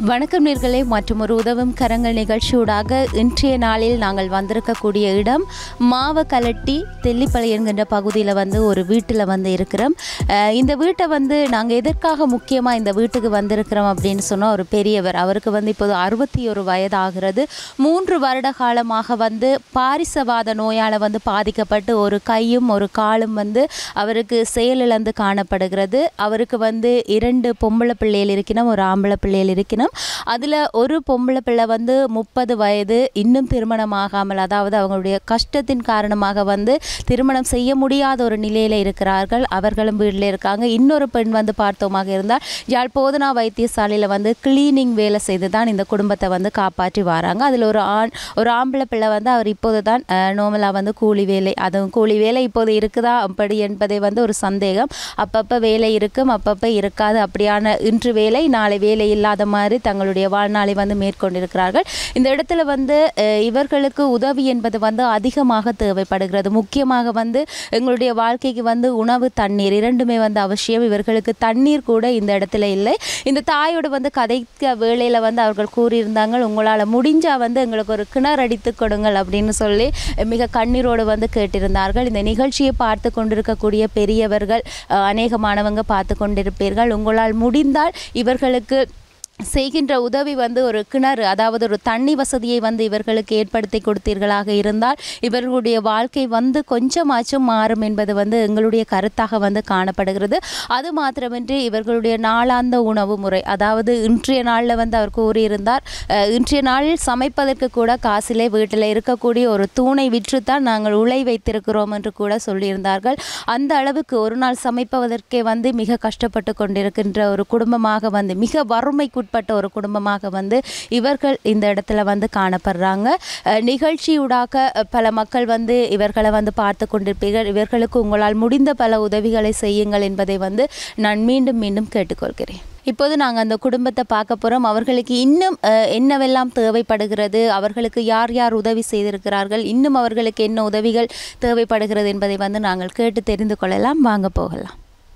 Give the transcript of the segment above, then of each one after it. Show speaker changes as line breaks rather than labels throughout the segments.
வணக்கம் நேர்களே மற்றும் ஒரு உதவும் கரங்கள் நிகழ்ச்சியூடாக இன்றைய நாளில் நாங்கள் வந்திருக்கக்கூடிய இடம் மாவக்கலட்டி தெல்லிப்பளை என்கின்ற பகுதியில் வந்து ஒரு வீட்டில் வந்து இருக்கிறோம் அஹ் இந்த வீட்டை வந்து நாங்கள் எதற்காக முக்கியமாக இந்த வீட்டுக்கு வந்திருக்கிறோம் அப்படின்னு சொன்னால் ஒரு பெரியவர் அவருக்கு வந்து இப்போது அறுபத்தி ஒரு வயதாகிறது மூன்று வருட காலமாக வந்து பாரிசவாத நோயால் வந்து பாதிக்கப்பட்டு ஒரு கையும் ஒரு காலும் வந்து அவருக்கு செயலிழந்து காணப்படுகிறது அவருக்கு வந்து இரண்டு பொம்பளை பிள்ளைகள் இருக்கணும் ஒரு ஆம்பளை பிள்ளைகள் இருக்கணும் அதில் ஒரு பொம்பளை பிள்ளை வந்து முப்பது வயது இன்னும் திருமணம் ஆகாமல் அதாவது அவங்களுடைய கஷ்டத்தின் காரணமாக வந்து திருமணம் செய்ய முடியாத ஒரு நிலையில் இருக்கிறார்கள் அவர்களும் வீட்டில் இருக்காங்க இன்னொரு பெண் வந்து பார்த்தோமாக இருந்தால் யாழ் போதனா வைத்தியசாலையில் வந்து கிளீனிங் வேலை செய்து தான் இந்த குடும்பத்தை வந்து காப்பாற்றி வராங்க அதில் ஒரு ஆண் ஒரு ஆம்பளை பிள்ளை வந்து அவர் இப்போது தான் நோமலாக வந்து கூலி வேலை அதுவும் கூலி வேலை இப்போது இருக்குதா அப்படி என்பதை வந்து ஒரு சந்தேகம் அப்பப்போ வேலை இருக்கும் அப்பப்போ இருக்காது அப்படியான இன்று வேலை நாளை வேலை இல்லாத மாதிரி தங்களுடைய வாழ்நாளை வந்து மேற்கொண்டிருக்கிறார்கள் இந்த இடத்துல வந்து அஹ், இவர்களுக்கு உதவி என்பது வந்து அதிகமாக தேவைப்படுகிறது முக்கியமாக வந்து எங்களுடைய வாழ்க்கைக்கு வந்து உணவு தண்ணீர் இரண்டுமே வந்து அவசியம் இவர்களுக்கு தண்ணீர் கூட இந்த இடத்துல இல்லை இந்த தாயோடு வந்து கதைக்க வேளையில் வந்து அவர்கள் கூறியிருந்தாங்க உங்களால் முடிஞ்சால் வந்து எங்களுக்கு ஒரு கிணறு அடித்து கொடுங்கள் அப்படின்னு சொல்லி மிக கண்ணீரோடு வந்து கேட்டிருந்தார்கள் இந்த நிகழ்ச்சியை பார்த்து கொண்டிருக்கக்கூடிய பெரியவர்கள் அஹ், அநேகமானவங்க பார்த்து கொண்டிருப்பீர்கள் உங்களால் முடிந்தால் இவர்களுக்கு செய்கின்ற உதவி வந்து ஒரு கிணறு அதாவது ஒரு தண்ணி வசதியை வந்து இவர்களுக்கு ஏற்படுத்தி கொடுத்தீர்களாக இருந்தால் இவர்களுடைய வாழ்க்கை வந்து கொஞ்சமாச்சும் மாறும் என்பது வந்து எங்களுடைய கருத்தாக வந்து காணப்படுகிறது அது மாத்திரமின்றி இவர்களுடைய நாளாந்த உணவு முறை அதாவது இன்றைய நாளில் வந்து அவர் கூறியிருந்தார் அஹ், இன்றைய நாளில் சமைப்பதற்கு கூட காசிலே வீட்டில் இருக்கக்கூடிய ஒரு தூணை விற்றுத்தான் நாங்கள் உலை வைத்திருக்கிறோம் என்று கூட சொல்லியிருந்தார்கள் அந்த அளவுக்கு ஒரு நாள் சமைப்பதற்கே வந்து மிக கஷ்டப்பட்டு கொண்டிருக்கின்ற ஒரு குடும்பமாக வந்து மிக வறுமைக்குட்பட்ட ஒரு குடும்பமாக வந்து இவர்கள் இந்த இடத்துல வந்து காணப்படுறாங்க அஹ், நிகழ்ச்சியூடாக அஹ், பல மக்கள் வந்து இவர்களை வந்து பார்த்து கொண்டிருப்பீர்கள் இவர்களுக்கு உங்களால் முடிந்த பல உதவிகளை செய்யுங்கள் என்பதை வந்து நான் மீண்டும் மீண்டும் கேட்டுக்கொள்கிறேன் இப்போது நாங்கள் அந்த குடும்பத்தை பார்க்க போகிறோம் அவர்களுக்கு இன்னும் அஹ், என்னவெல்லாம் தேவைப்படுகிறது அவர்களுக்கு யார் யார் உதவி செய்திருக்கிறார்கள் இன்னும் அவர்களுக்கு என்ன உதவிகள் தேவைப்படுகிறது என்பதை வந்து நாங்கள் கேட்டு தெரிந்து கொள்ளலாம் வாங்க போகலாம்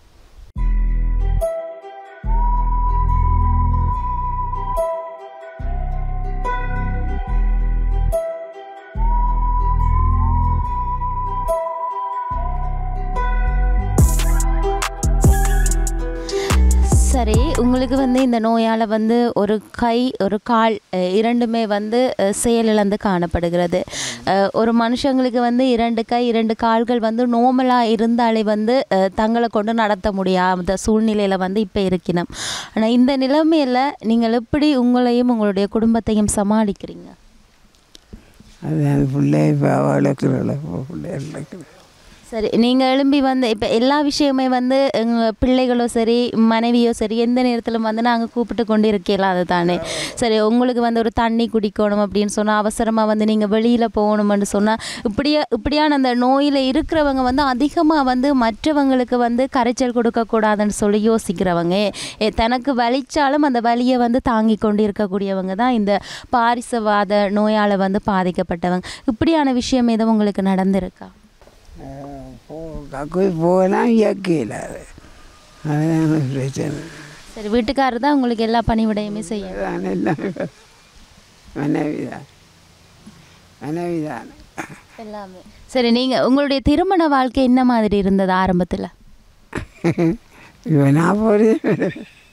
சரி உங்களுக்கு வந்து இந்த நோயால் வந்து ஒரு கை ஒரு கால் அஹ், இரண்டுமே வந்து அஹ், செயலிழந்து காணப்படுகிறது அஹ், ஒரு மனுஷங்களுக்கு வந்து இரண்டு கை இரண்டு கால்கள் வந்து நோமலாக இருந்தாலே வந்து அஹ், தங்களை கொண்டு நடத்த முடியாத சூழ்நிலையில் வந்து இப்போ இருக்கணும் ஆனால் இந்த நிலைமையில் நீங்கள் எப்படி உங்களையும் உங்களுடைய குடும்பத்தையும் சமாளிக்கிறீங்க
அது அந்த பிள்ளை இப்போ வளர்க்குறல பிள்ளை வளர்க்குற
சரி நீங்கள் எழும்பி வந்து இப்போ எல்லா விஷயமே வந்து எங்கள் பிள்ளைகளோ சரி மனைவியோ சரி எந்த நேரத்திலும் வந்து நாங்கள் கூப்பிட்டு கொண்டு இருக்கலாம் அது தானே சரி உங்களுக்கு வந்து ஒரு தண்ணி குடிக்கணும் அப்படின்னு சொன்னால் அவசரமாக வந்து நீங்கள் வெளியில் போகணும்னு சொன்னால் இப்படியே இப்படியான அந்த நோயில் இருக்கிறவங்க வந்து அதிகமாக வந்து மற்றவங்களுக்கு வந்து கரைச்சல் கொடுக்கக்கூடாதுன்னு சொல்லி யோசிக்கிறவங்க ஏ, தனக்கு வலிச்சாலும் அந்த வலியை வந்து தாங்கி கொண்டு இருக்கக்கூடியவங்க தான் இந்த பாரிசவாத நோயால் வந்து பாதிக்கப்பட்டவங்க இப்படியான விஷயம் எதுவும் உங்களுக்கு நடந்திருக்கா
போ கக்குய் போகலாம் இயற்கையில் அது அதுதான் பிரச்சனை
சரி வீட்டுக்காரர் தான் உங்களுக்கு எல்லா பணிவிடையுமே செய்யும்
அதுதான் எல்லாமே மனைவி தான் மனைவி தான்
எல்லாமே சரி நீங்கள் உங்களுடைய திருமண வாழ்க்கை என்ன மாதிரி இருந்தது ஆரம்பத்தில்
இப்போ நான் போகிறது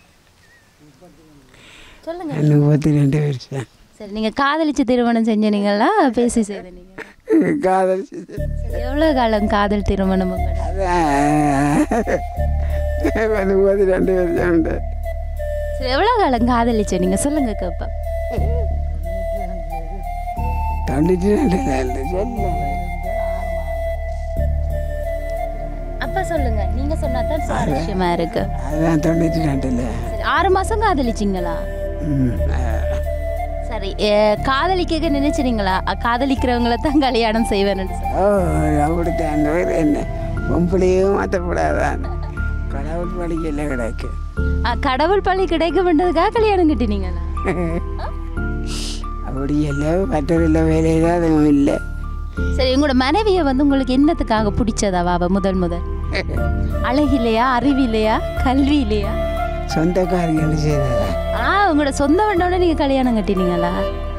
சொல்லுங்க
முப்பத்தி ரெண்டு வருஷம்
சரி நீங்கள் காதலிச்சு திருமணம் செஞ்சீங்களா பேசி செய்தீங்க
காதல்
சரி எவ்வளோ காலம் காதல் திருமணம் உங்களோட
அதான் முப்பத்தி ரெண்டு வருஷம் உண்டு
சரி எவ்வளோ காலம் காதலிச்சு நீங்கள் சொல்லுங்க கேப்பா
தொண்ணூற்றி ரெண்டு நாள் சொல்லுங்க
அப்பா சொல்லுங்க நீங்கள் சொன்னா தான் சுவாரஸ்யமா இருக்கு
அதுதான் தொண்ணூற்றி ரெண்டில்
சரி ஆறு மாதம் காதலிச்சிங்களா சரி அஹ், காதலிக்க நினைச்சிருங்களா காதலிக்கிறவங்கள தான் கல்யாணம் செய்வேன்னு சொல்லி
ஓ அப்படித்தான் வேறு என்ன பொம்பளையும் மாற்றப்படாதான் கடவுள் படிக்கல கிடக்கு
அஹ், கடவுள் பள்ளி கிடைக்க வேண்டதுக்காக கல்யாணம் கட்டினீங்களா
அப்படி எல்லாம் மற்றதில் வேலையில் அதுவும் இல்லை
சரி உங்களோட மனைவியை வந்து உங்களுக்கு என்னத்துக்காக பிடிச்சதாவா அவ முதல் முதல் அழகிலையா அறிவிலையா கல்வியிலையா
சொந்தக்காரங்க செய்ததா
ஆ உங்களோட சொந்த வண்டோட நீங்க கல்யாணம் கட்டினீங்களா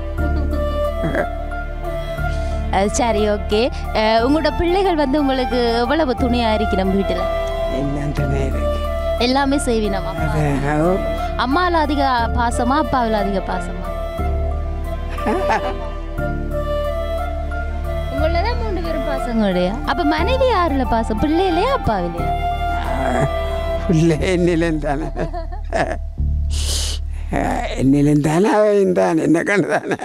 அஹ் சரி ஓகே உங்களோட பிள்ளைகள் வந்து உங்களுக்கு எவ்வளவு துணியா இருக்கிறோம் வீட்டுல
எல்லாம் துணை இருக்கு
எல்லாமே செய்வினோம்
அது அவ-
அம்மாவில் அதிக பாசமா அப்பாவில் அதிக பாசமா உங்களதான் மூன்று பேரும் பாசங்க இல்லையா அப்ப மனைவி யாருல பாசம் பிள்ளையிலையா அப்பாவிலையா
புள்ள என்னிலும் தானே என்னிலும் தானே அவன் தான் என்ன கண்டு தானே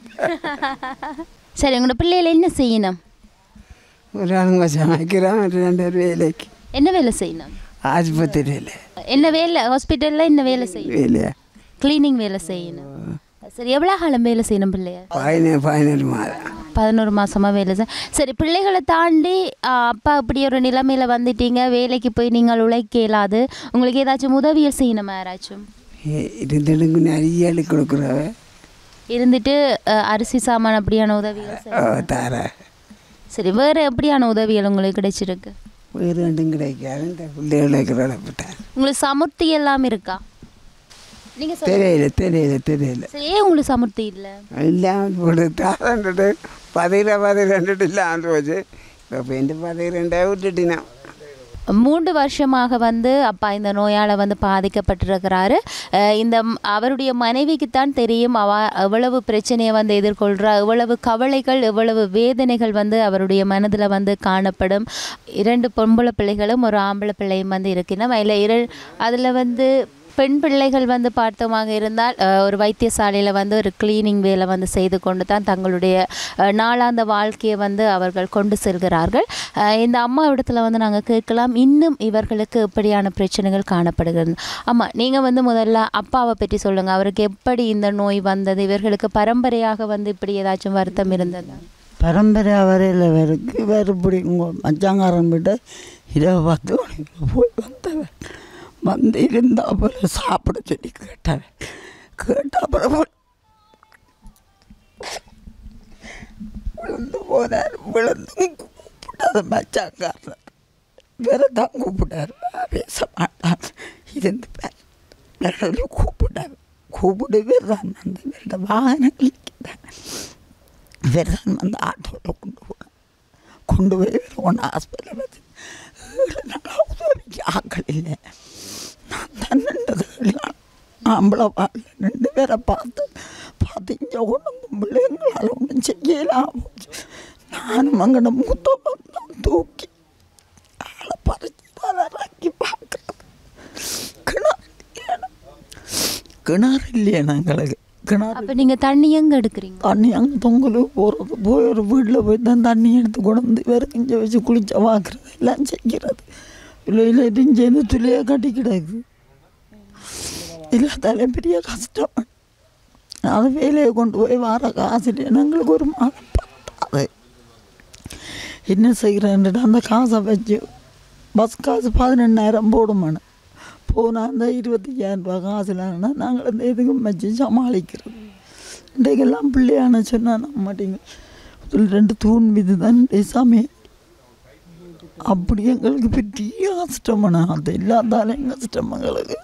சரி உங்களோட பிள்ளையில என்ன செய்யணும்
ஒரு ஆளுங்க சமைக்கிறான் ஒரு ரெண்டு பேர் வேலைக்கு
என்ன வேலை செய்யணும்
ஆஸ்பத்திரியில்
என்ன வேலை ஹாஸ்பிட்டல்ல என்ன வேலை செய்யணும்
வேலையா
கிளீனிங் வேலை செய்யணும் சரி எவ்வளோ காலம் வேலை செய்யணும் பிள்ளைய
பதினேழு பதினேழு மாதம்
பதினோரு மாசமா வேலை செய் சரி பிள்ளைகளை தாண்டி ஆ, அப்பா இப்படி ஒரு நிலைமையில வந்துட்டீங்க வேலைக்கு போய் நீங்கள் உழைக்க இயலாது உங்களுக்கு ஏதாச்சும் உதவியல் செய்யணுமா யாராச்சும்
இருந்துடுங்க நிறைய ஆளு கொடுக்குறவ
இருந்துட்டு அ, அரிசி சாமான் அப்படியான உதவிகள் செய்ய-
தார
சரி வேறு எப்படியான உதவிகள் உங்களுக்கு கிடைச்சிருக்கு
வேறு ரெண்டும் கிடைக்காது இந்த பிள்ளைகளுக்கு விடப்பட்டேன்
உங்களுக்கு சமுர்த்தி எல்லாம் இருக்கா நீங்கள் சொல்லுங்க
தெரியல தெரியல தெரியல
சரி ஏன் உங்களுக்கு சமுர்த்தி இல்லை
இல்லாமல் போட்டு தாரண்டுட்டு பதிர பதிரெண்டுட்டு இல்லாமல் போச்சு இப்போ எந்த பதிரெண்டா விட்டுட்டினா
மூன்று வருஷமாக வந்து அப்பா இந்த நோயால் வந்து பாதிக்கப்பட்டிருக்கிறாரு அஹ் இந்த ம்- அவருடைய மனைவிக்குத்தான் தெரியும் அவ எவ்வளவு பிரச்சனையை வந்து எதிர்கொள்கிறா எவ்வளவு கவலைகள் எவ்வளவு வேதனைகள் வந்து அவருடைய மனதில் வந்து காணப்படும் இரண்டு பொம்பளை பிள்ளைகளும் ஒரு ஆம்பளை பிள்ளையும் வந்து இருக்கணும் அதில் இர அதில் வந்து பெண் பிள்ளைகள் வந்து பார்த்தோமாக இருந்தால் அஹ், ஒரு வைத்தியசாலையில் வந்து ஒரு கிளீனிங் வேலை வந்து செய்து கொண்டு தான் தங்களுடைய அஹ், நாளாந்த வாழ்க்கையை வந்து அவர்கள் கொண்டு செல்கிறார்கள் அஹ், இந்த அம்மா இடத்துல வந்து நாங்கள் கேட்கலாம் இன்னும் இவர்களுக்கு எப்படியான பிரச்சனைகள் காணப்படுகிறது அம்மா நீங்கள் வந்து முதல்ல அப்பாவை பற்றி சொல்லுங்கள் அவருக்கு எப்படி இந்த நோய் வந்தது இவர்களுக்கு பரம்பரையாக வந்து இப்படி ஏதாச்சும் வருத்தம் இருந்ததா
பரம்பரை வரையில் வரைக்கும் வேறு இப்படி உங்கள் மச்சாங்காரன் விட்டு இரவு பத்து மணிக்கு போய் வந்தவன் வந்து இருந்தா அப்புறம் சாப்பிட சொல்லி கேட்டவன் கேட்ட அப்புறம் விழுந்து போனார் விழுந்து கூப்பிட்டாத மச்சாங்காரன் வேற தான் கூப்பிட்டார் பேச மாட்டான் இருந்து பார் நடுவில் கூப்பிட்டார் கூப்பிட்டு வேறு தான் வந்து வேறு வாகனங்கள் வெறும் வந்து ஆட்டோவில் கொண்டு போனேன் கொண்டு போய் ஒன்று ஹாஸ்பிட்டலில் வச்சு ஏழு நாளாக உதவிக்கு ஆக்கள் இல்லை நான் தான் நின்றது எல்லாம் ஆம்பளை வாழ்ல ரெண்டு பேரை பார்த்து பார்த்து இங்கே ஒன்றும் பிள்ளைங்களால் ஒன்றும் செய்யலாம் போச்சு நானும் அங்கே மூத்த தான் தூக்கி ஆளை பறிச்சு தான் இறக்கி பார்க்குறது கிணறு இல்லையா கிணறு இல்லையா எங்களுக்கு கிணறு
அப்போ நீங்கள் தண்ணி எங்கே எடுக்கிறீங்க
தண்ணி அங்கே தொங்கலுக்கு போகிறது போய் ஒரு வீட்டில் போய் தான் தண்ணி எடுத்து கொண்டு வந்து வேறு இங்கே வச்சு குளிச்ச வாக்குறது எல்லாம் செய்கிறது இல்லை இல்லை இருந்து துளியை கட்டி கிடக்கு இல்லாதாலே பெரிய கஷ்டம் அது வேலையை கொண்டு போய் வர காசு இல்லையா எங்களுக்கு ஒரு மாதம் பத்தாது என்ன செய்கிறேன்ட்டு அந்த காசை வச்சு பஸ் காசு பதினெண்ணாயிரம் போடுமானு போனால் அந்த இருபத்தஞ்சாயிரம் ரூபா காசுலான்னா நாங்கள் அந்த இதுக்கும் வச்சு சமாளிக்கிறது இன்றைக்கெல்லாம் பிள்ளையான சொன்னால் நம்ப மாட்டீங்க இதுல ரெண்டு தூண் மீது தான் சமையல் அப்படி எங்களுக்கு பெரிய கஷ்டமான அது இல்லாதாலும் கஷ்டம் எங்களுக்கு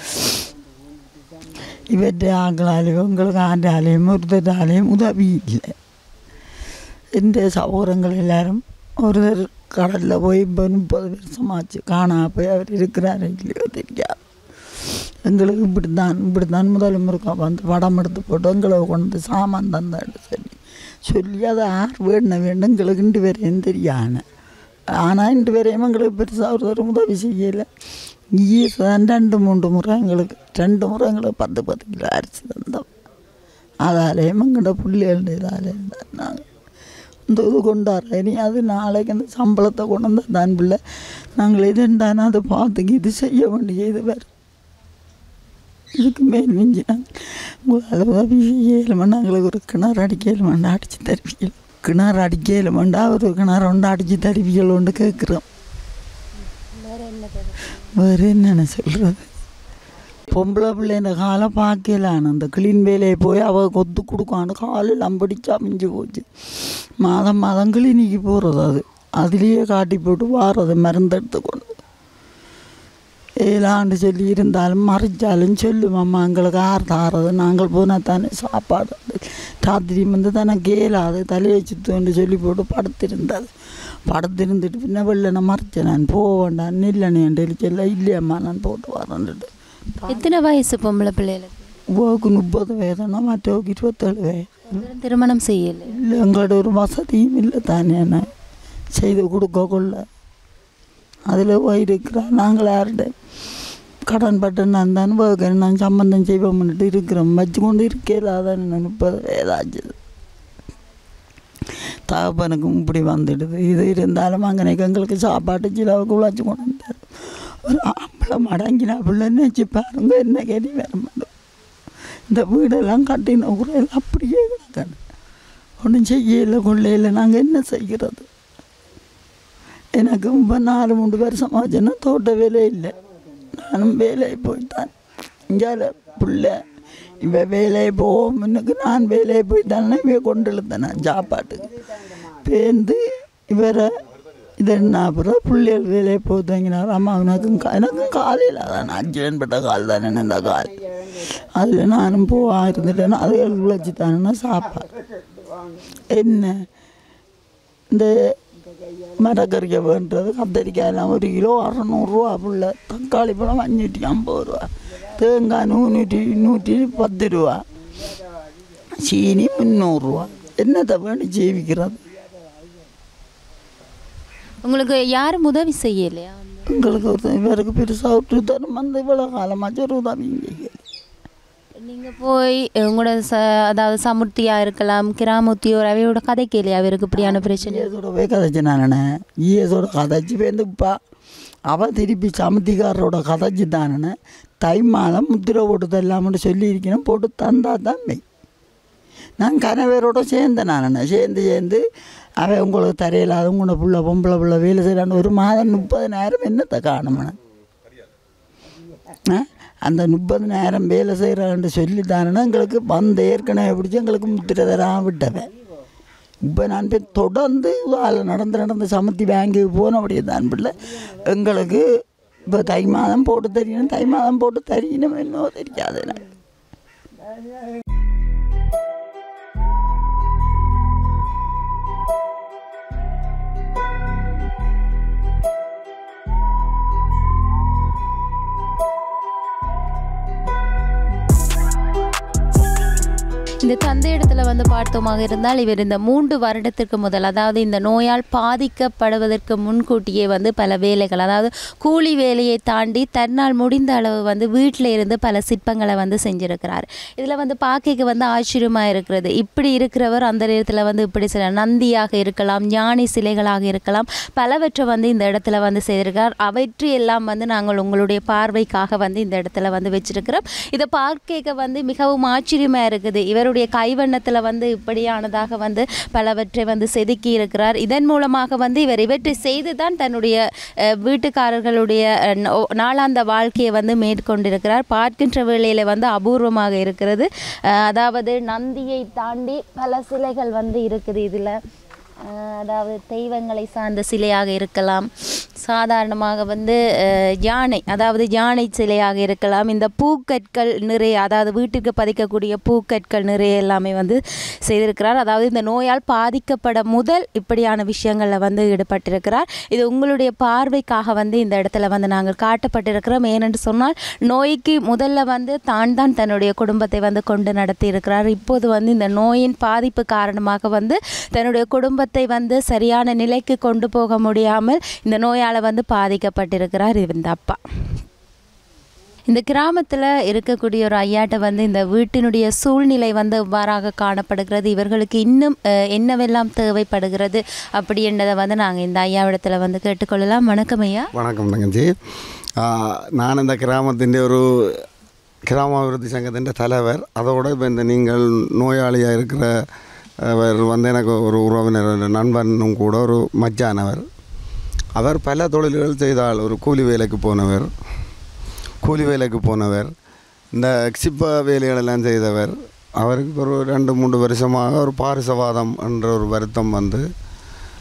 இவற்றை ஆக்களாலையும் எங்களுக்கு ஆண்டாலையும் ஒருத்தராலையும் உதவி இல்லை இந்த சகோதரங்கள் எல்லாரும் ஒருத்தர் கடலில் போய் இப்போ முப்பது வருஷமாச்சு காணா போய் அவர் இருக்கிறாரு இல்லையோ தெரியாது எங்களுக்கு இப்படி தான் இப்படி தான் முதல் முருக்கா வந்து படம் எடுத்து போட்டு எங்களை கொண்டு வந்து சாமான் தந்தான்னு சொல்லி சொல்லி அதை யார் வேணும் வேண்டும் எங்களுக்கு இண்டு வரையும் தெரியாது ஆனால் இண்டு வரையும் எங்களுக்கு பெருசாக ஒருத்தர் உதவி செய்யலை ஈஸ் தான் ரெண்டு மூன்று முறை எங்களுக்கு ரெண்டு முறை எங்களுக்கு பத்து பத்து கிலோ அரிசி தந்தோம் அதாலேயும் எங்கள்கிட்ட பிள்ளைகள் இதாலே நாங்கள் இந்த இது கொண்டாடுற இனி அது நாளைக்கு அந்த சம்பளத்தை கொண்டு வந்தால் தான் பிள்ளை நாங்கள் இது இருந்தானே அதை பார்த்துக்கு இது செய்ய வேண்டிய இது வேறு இதுக்கு மேல் மிஞ்சி நாங்கள் உங்களால் உதவி செய்யலுமெண்டா எங்களுக்கு ஒரு கிணறு அடிக்கலுமெண்டா அடித்து தருவியல் கிணறு அடிக்கலுமெண்டா ஒரு கிணறு ஒன்று அடித்து தருவியல் ஒன்று கேட்குறோம் வேறு என்னென்ன சொல்கிறது பொம்பளை பிள்ளைன்ற காலம் பார்க்கலான்னு அந்த கிளீன் வேலையை போய் அவள் கொத்து கொடுக்கான்னு காலில் அம்படிச்சா மிஞ்சு போச்சு மாதம் மாதம் கிளினிக்கு போகிறது அது அதுலேயே காட்டி போட்டு வாரது மருந்து எடுத்து கொண்டு ஏழாண்டு சொல்லி இருந்தாலும் மறைச்சாலும் சொல்லும் அம்மா எங்களுக்கு ஆறு தாரது நாங்கள் போனால் தானே சாப்பாடு ராத்திரி வந்து தனக்கு ஏலாது தலையை சுத்துன்னு சொல்லி போட்டு படுத்திருந்தது படுத்திருந்துட்டு பின்ன வெள்ளனை மறைச்சேன் நான் போக வேண்டாம் நில்லனேன் சொல்ல இல்லையம்மா நான் போட்டு வரேன்ட்டு
எத்தனை வயசு பொம்பளை பிள்ளைகளுக்கு
ஓக்கு முப்பது வயதுனா மற்றவங்க இருபத்தேழு வயது
இன்னும் திருமணம் செய்யலை
இல்லை எங்களோட ஒரு வசதியும் இல்லை தானே என்ன செய்து கொடுக்க கொள்ள அதில் போய் இருக்கிறோம் நாங்கள் யார்கிட்ட கடன் பட்டு நான் தான் போகிறேன் நான் சம்பந்தம் செய்வோம்னுட்டு இருக்கிறோம் வச்சு கொண்டு இருக்கல அதான் முப்பது வயதாச்சு தகப்பனுக்கும் இப்படி வந்துடுது இது இருந்தாலும் அங்கனைக்கு எங்களுக்கு சாப்பாட்டு சிலவுக்கு உழைச்சி கொண்டு வந்தார் ஒரு ஆம்பளை மடங்கினா பிள்ளை நினச்சி பாருங்க என்ன கேள்வி வர மாட்டோம் இந்த வீடெல்லாம் கட்டின உரையெல்லாம் அப்படியே கிடக்கணும் ஒன்றும் செய்யலை கொள்ளையில் நாங்கள் என்ன செய்கிறது எனக்கு இப்போ நாலு மூணு வருஷம் ஆச்சுன்னா தோட்ட வேலை இல்லை நானும் வேலையை போயிட்டேன் இங்கே பிள்ளை இவ வேலையை போவோம் முன்னுக்கு நான் வேலையை போயிட்டான்னா இவ கொண்டு இழுத்தேன் நான் சாப்பாட்டுக்கு பேர்ந்து இவரை இது என்ன அப்புறம் பிள்ளைகள் வேலையை போத்தாங்கினார் அம்மா எனக்கும் கா- எனக்கும் காலையில் தான் அஞ்சலன் பட்ட கால் தானே இந்த கால் அதில் நானும் போவா இருந்துட்டேன்னா அதுகள் உழைச்சி தானே சாப்பாடு என்ன இந்த மரக்கறிக்க வேண்டது கத்தரிக்காய் எல்லாம் ஒரு கிலோ அறநூறுரூவா புள்ள தக்காளி பழம் அஞ்சூற்றி ஐம்பது ரூபா தேங்காய் நூற்றி நூற்றி பத்து ரூபா சீனி முந்நூறுரூவா என்னத்தை வேண்டி ஜீவிக்கிறது
உங்களுக்கு யாரும் உதவி செய்யலையா
எங்களுக்கு ஒரு இவருக்கு பெருசாக ஒரு தரும் வந்து இவ்வளோ காலமாச்சு ஒரு உதவி செய்யல.
நீங்கள் போய் உங்களோட ச அதாவது சமுர்த்தியா இருக்கலாம் கிராமத்தியோர் அவையோட கதை கேள்வி அவருக்கு இப்படியான பிரச்சனை
ஈயஸோட போய் கதைச்சு நானே ஈயஸோட கதைச்சு பேருந்துப்பா அவள் திருப்பி சமத்திக்காரரோட கதைச்சு தானே தை மாதம் முத்திரை போட்டு தரலாம்னு சொல்லியிருக்கணும் போட்டு தந்தா தான் மெய் நான் கணவரோட சேர்ந்தேன் நான் சேர்ந்து சேர்ந்து அவன் உங்களுக்கு தரையில்லாத உங்களோட புள்ள பொம்பளை புள்ள வேலை செய்கிறான்னு ஒரு மாதம் முப்பதினாயிரம் என்னத்தை காணுமண்ணே ஆ அந்த முப்பதினாயிரம் வேலை செய்கிறான்னு சொல்லி தானே எங்களுக்கு வந்து ஏற்கனவே பிடிச்சி எங்களுக்கு முத்திரை தரான் விட்டவன் இப்போ நான் போய் தொடர்ந்து வேலை நடந்து நடந்து சமத்தி பேங்குக்கு போனபடியே தான் பிள்ளை எங்களுக்கு இப்போ தை மாதம் போட்டு தெரியணும் தை மாதம் போட்டு தெரியணும் என்னவோ தெரியாது எனக்கு
இந்த தந்தை இடத்துல வந்து பார்த்தோமாக இருந்தால் இவர் இந்த மூன்று வருடத்திற்கு முதல் அதாவது இந்த நோயால் பாதிக்கப்படுவதற்கு முன்கூட்டியே வந்து பல வேலைகள் அதாவது கூலி வேலையை தாண்டி தன்னால் முடிந்த அளவு வந்து வீட்டில் இருந்து பல சிற்பங்களை வந்து செஞ்சிருக்கிறார் இதில் வந்து பார்க்க வந்து ஆச்சரியமாக இருக்கிறது இப்படி இருக்கிறவர் அந்த நேரத்தில் வந்து இப்படி சில நந்தியாக இருக்கலாம் ஞானி சிலைகளாக இருக்கலாம் பலவற்றை வந்து இந்த இடத்துல வந்து செய்திருக்கார் அவற்றை எல்லாம் வந்து நாங்கள் உங்களுடைய பார்வைக்காக வந்து இந்த இடத்துல வந்து வச்சிருக்கிறோம் இதை பார்க்க வந்து மிகவும் ஆச்சரியமாக இருக்குது இவருடைய கைவண்ணத்தில் வந்து இப்படியானதாக வந்து பலவற்றை வந்து செதுக்கி இருக்கிறார் இதன் மூலமாக வந்து இவர் இவற்றை செய்து தான் தன்னுடைய அஹ், வீட்டுக்காரர்களுடைய அஹ், நோ- நாளாந்த வாழ்க்கையை வந்து மேற்கொண்டிருக்கிறார் பார்க்கின்ற வேளையில் வந்து அபூர்வமாக இருக்கிறது அஹ், அதாவது நந்தியை தாண்டி பல சிலைகள் வந்து இருக்குது இதில் அதாவது தெய்வங்களை சார்ந்த சிலையாக இருக்கலாம் சாதாரணமாக வந்து அஹ், யானை அதாவது யானை சிலையாக இருக்கலாம் இந்த பூக்கற்கள் நிறைய அதாவது வீட்டுக்கு பதிக்கக்கூடிய பூக்கற்கள் நிறைய எல்லாமே வந்து செய்திருக்கிறார் அதாவது இந்த நோயால் பாதிக்கப்பட முதல் இப்படியான விஷயங்களில் வந்து ஈடுபட்டிருக்கிறார் இது உங்களுடைய பார்வைக்காக வந்து இந்த இடத்துல வந்து நாங்கள் காட்டப்பட்டிருக்கிறோம் ஏனென்று சொன்னால் நோய்க்கு முதல்ல வந்து தான் தான் தன்னுடைய குடும்பத்தை வந்து கொண்டு நடத்தி இருக்கிறார் இப்போது வந்து இந்த நோயின் பாதிப்பு காரணமாக வந்து தன்னுடைய குடும்பத்தை வந்து சரியான நிலைக்கு கொண்டு போக முடியாமல் இந்த நோயால் வந்து பாதிக்கப்பட்டிருக்கிறார் இந்த அப்பா இந்த கிராமத்தில் இருக்கக்கூடிய ஒரு ஐயாட்ட வந்து இந்த வீட்டினுடைய சூழ்நிலை வந்து இவ்வாறாக காணப்படுகிறது இவர்களுக்கு இன்னும் அஹ், என்னவெல்லாம் தேவைப்படுகிறது அப்படி என்றதை வந்து நாங்கள் இந்த ஐயாவிடத்தில் வந்து கேட்டுக்கொள்ளலாம் வணக்கம் ஐயா
வணக்கம் தங்கச்சி ஆ, நான் இந்த கிராமத்திൻ്റെ ஒரு கிராமாபிவிருத்தி சங்கத்திൻ്റെ தலைவர் அதோட இப்போ இந்த நீங்கள் நோயாளியாக இருக்கிற அவர் வந்து எனக்கு ஒரு உறவினர் ஒரு நண்பனும் கூட ஒரு மச்சானவர் அவர் பல தொழில்கள் செய்தால் ஒரு கூலி வேலைக்கு போனவர் கூலி வேலைக்கு போனவர் இந்த சிப்ப வேலைகளெல்லாம் செய்தவர் அவருக்கு ஒரு ரெண்டு மூன்று வருஷமாக ஒரு பாரிசவாதம் என்ற ஒரு வருத்தம் வந்து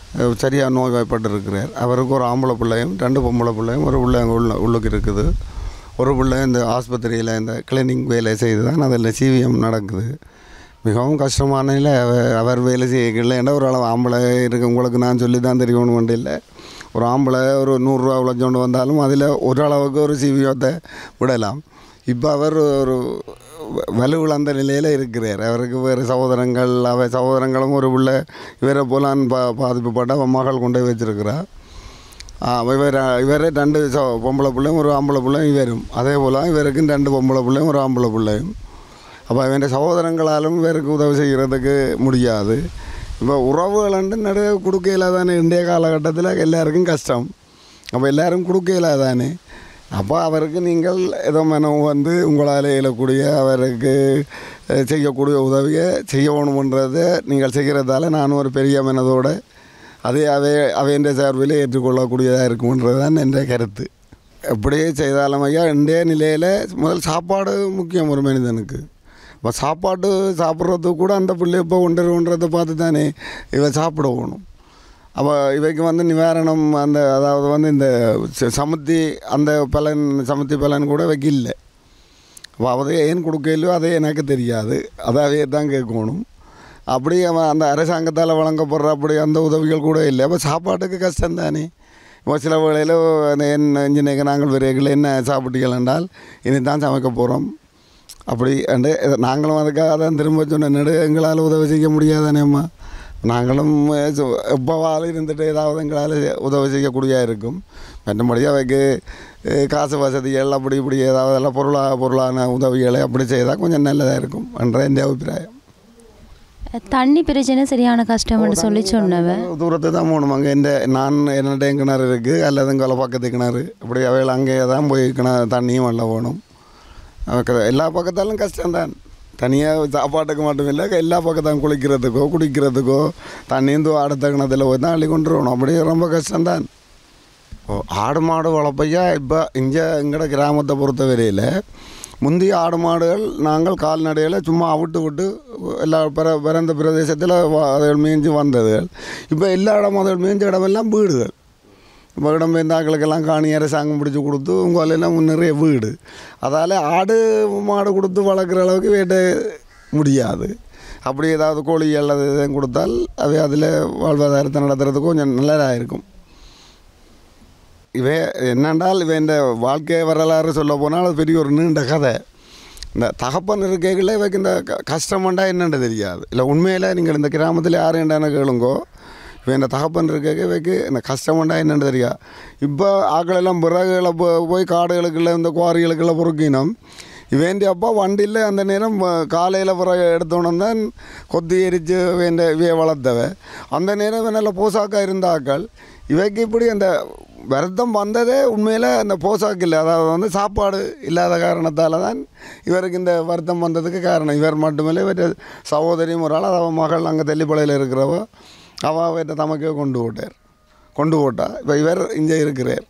சரியாக நோய்வாய்ப்பட்டு இருக்கிறார் அவருக்கு ஒரு ஆம்பளை பிள்ளையும் ரெண்டு பொம்பளை பிள்ளையும் ஒரு பிள்ளை அங்கே உள்ள உள்ளுக்கு இருக்குது ஒரு பிள்ளை இந்த ஆஸ்பத்திரியில் இந்த கிளினிக் வேலை செய்து தான் அதில் சிவிஎம் நடக்குது மிகவும் கஷ்டமான நிலை அவ- அவர் வேலை செய்யல ஏன்னா ஒரு அளவு ஆம்பளை இருக்கு உங்களுக்கு நான் சொல்லி தான் தெரியணும் வேண்டிய இல்லை ஒரு ஆம்பளை ஒரு நூறுரூவா உழைச்சோண்டு வந்தாலும் அதில் ஒரு அளவுக்கு ஒரு சிவியத்தை விடலாம் இப்போ அவர் ஒரு வ- வலுவிழந்த நிலையில் இருக்கிறார் அவருக்கு வேறு சகோதரங்கள் அவ சகோதரங்களும் ஒரு பிள்ளை இவரை போலான் பா பாதிப்புப்பட்ட அவன் மகள் கொண்டு போய் வச்சிருக்கிறா இவர் இவரே ரெண்டு ச பொம்பளை பிள்ளையும் ஒரு ஆம்பளை பிள்ளையும் இவரும் அதே போல் இவருக்கும் ரெண்டு பொம்பளை பிள்ளையும் ஒரு ஆம்பளை பிள்ளையும் அப்போ இவன் சகோதரங்களாலும் இவருக்கு உதவி செய்கிறதுக்கு முடியாது இப்போ உறவுகள் நடுவே கொடுக்கையில தானே இன்றைய காலகட்டத்தில் எல்லாருக்கும் கஷ்டம் அப்போ எல்லாரும் கொடுக்கையில தானே அப்போ அவருக்கு நீங்கள் ஏதோ மனம் வந்து உங்களால் இயலக்கூடிய அவருக்கு அஹ், செய்யக்கூடிய உதவியை செய்யணுன்றதை நீங்கள் செய்கிறதால நான் ஒரு பெரிய மனதோட அதே அவை அவையின் சார்பில் ஏற்றுக்கொள்ளக்கூடியதாக இருக்கும்ன்றது தான் என்ற கருத்து எப்படியே செய்தாலும் ஐயா இன்றைய நிலையில் முதல் சாப்பாடு முக்கியம் ஒரு மனிதனுக்கு இப்போ சாப்பாடு சாப்பிட்றதுக்கு கூட அந்த பிள்ளை இப்போ ஒன்றரை பார்த்து தானே இவன் சாப்பிட போகணும் அப்போ இவைக்கு வந்து நிவாரணம் அந்த அதாவது வந்து இந்த ச- சமுத்தி அந்த பலன் சமுத்தி பலன் கூட இவைக்கு இல்லை அப்போ அதை ஏன் கொடுக்கலையோ அதே எனக்கு தெரியாது அதாவே தான் கேட்கணும் அப்படி அவன் அந்த அரசாங்கத்தால் வழங்கப்படுற அப்படி அந்த உதவிகள் கூட இல்லை அப்போ சாப்பாட்டுக்கு கஷ்டம் தானே இப்போ சில வேளையில் அந்த என்ன இன்ஜினியருக்கு நாங்கள் விரைவில் என்ன சாப்பிட்டீர்கள் என்றால் இனி தான் சமைக்க போகிறோம் அப்படி அண்டு நாங்களும் அதுக்காக தான் திரும்ப சொன்ன நடு எங்களால் உதவி செய்ய முடியாதானேம்மா நாங்களும் எப்போவாலும் இருந்துட்டு ஏதாவது எங்களால் உதவி செய்யக்கூடிய இருக்கும் மற்றபடி அவைக்கு அஹ், காசு வசதிகள் அப்படி இப்படி ஏதாவது எல்லாம் பொருளா பொருளான உதவிகளை அப்படி செய்தால் கொஞ்சம் நல்லதாக இருக்கும் என்ற என் அபிப்பிராயம்
தண்ணி பிரச்சனை சரியான கஷ்டம்னு சொல்லி சொன்னவ
தூரத்து தான் போகணும் அங்கே இந்த நான் என்னட்ட கிணறு இருக்குது அல்லது இங்கே பக்கத்து கிணறு இப்படி அவைகள் அங்கே தான் போய் கிணறு தண்ணியும் வெள்ள போகணும் அவக்கு எல்லா பக்கத்தாலும் கஷ்டம்தான் தனியாக சாப்பாட்டுக்கு மட்டும் இல்லை எல்லா பக்கத்தான் குளிக்கிறதுக்கோ குடிக்கிறதுக்கோ தண்ணியும் தூ அடுத்த கிணத்துல போய் தான் அள்ளி கொண்டு வரணும் அப்படியே ரொம்ப கஷ்டம்தான் ஓ ஆடு மாடு வளர்ப்பையா இப்போ இங்கே எங்கட கிராமத்தை பொறுத்த வரையில் முந்தைய ஆடு மாடுகள் நாங்கள் கால்நடையில் சும்மா அவிட்டு விட்டு எல்லா பிற பிறந்த பிரதேசத்தில் அதுகள் மேய்ஞ்சு வந்ததுகள் இப்போ எல்லா இடம் அதுகள் மேய்ஞ்ச இடமெல்லாம் வீடுகள் இப்போ இடம் பெயர்ந்தாக்களுக்கெல்லாம் காணி அரசாங்கம் பிடிச்சி கொடுத்து உங்கள் எல்லாம் நிறைய வீடு அதால் ஆடு மாடு கொடுத்து வளர்க்குற அளவுக்கு வேட்ட முடியாது அப்படி ஏதாவது கோழி அல்லது எதுவும் கொடுத்தால் அவை அதில் வாழ்வாதாரத்தை நடத்துறதுக்கு கொஞ்சம் நல்லதாக இருக்கும் இவன் என்னென்றால் இவன் இந்த வாழ்க்கை வரலாறு சொல்ல போனால் அது பெரிய ஒரு நீண்ட கதை இந்த தகப்பன் இருக்கைகளில் இவைக்கு இந்த க- கஷ்டம்ண்டா என்னென்னு தெரியாது இல்லை உண்மையில் நீங்கள் இந்த கிராமத்தில் யார் என்னென்ன கேளுங்கோ இவன் இந்த தகப்பன் இருக்க இவைக்கு இந்த கஷ்டம்ண்டா என்னென்னு தெரியாது இப்போ ஆக்களெல்லாம் பிறகுகளை போ- போய் காடுகளுக்குள்ள இந்த குவாரிகளுக்கெல்லாம் பொறுக்கினோம் இவேண்டி அப்பா வண்டியில் அந்த நேரம் காலையில் பிறகு எடுத்தோன்னு தான் கொத்தி எரித்து வேண்ட இவைய வளர்த்தவ அந்த நேரம் நல்ல போசாக்காக இருந்த ஆக்கள் இவைக்கு இப்படி அந்த வருத்தம் வந்ததே உண்மையில் அந்த போசாக்கு இல்லை அதாவது வந்து சாப்பாடு இல்லாத காரணத்தால் தான் இவருக்கு இந்த வருத்தம் வந்ததுக்கு காரணம் இவர் மட்டுமில்லை இவற்ற சகோதரியும் ஒரு ஆள் அவள் மகள் அங்கே தெல்லிப்பளையில் இருக்கிறவ அவள் அவற்றை தமக்கே கொண்டு போட்டார் கொண்டு போட்டா இப்போ இவர் இங்கே இருக்கிறார்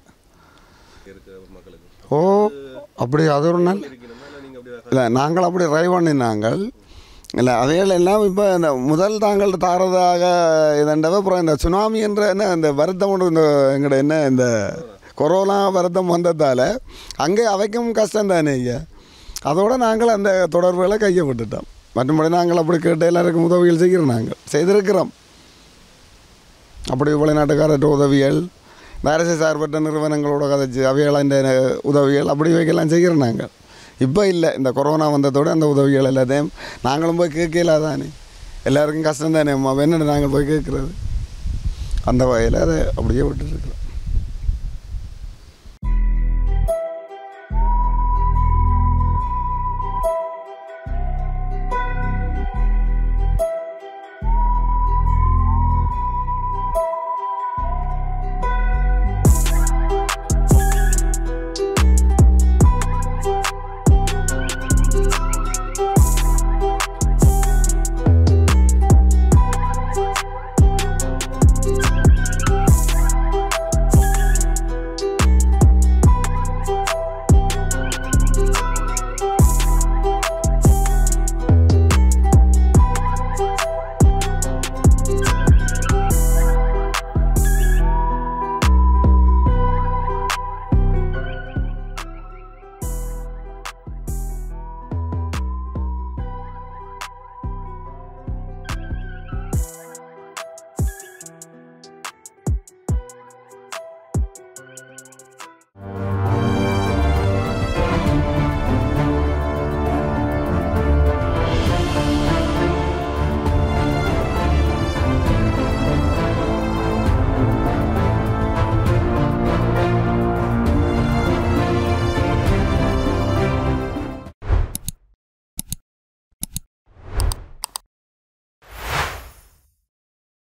ஓ அப்படி அது ஒரு நாள் இல்லை நாங்கள் அப்படி ட்ரை பண்ணினாங்கள் இல்லை அவைகள் எல்லாம் இப்போ இந்த முதல் தாங்கள் தாரதாக இதண்டவை அப்புறம் இந்த சுனாமி என்ற என்ன இந்த வருத்தம் ஒன்று இந்த எங்கட என்ன இந்த கொரோனா வருத்தம் வந்ததால் அங்கே அவைக்கும் கஷ்டம் தானே ஐயா அதோட நாங்கள் அந்த தொடர்புகளை கையை விட்டுட்டோம் மற்றபடி நாங்கள் அப்படி கேட்டு எல்லாருக்கும் உதவிகள் செய்கிறோம் நாங்கள் செய்திருக்கிறோம் அப்படி வெளிநாட்டுக்காரற்ற உதவிகள் இந்த அரசு சார்பற்ற நிறுவனங்களோட கதைச்சு அவைகள் இந்த உதவிகள் அப்படி வைக்கலாம் செய்கிறோம் நாங்கள் இப்போ இல்லை இந்த கொரோனா வந்ததோட அந்த உதவிகள் எல்லாத்தையும் நாங்களும் போய் கேட்கல தானே எல்லாருக்கும் கஷ்டம் தானே அம்மா என்னென்ன நாங்கள் போய் கேட்குறது அந்த வகையில் அதை அப்படியே விட்டுருக்குறோம்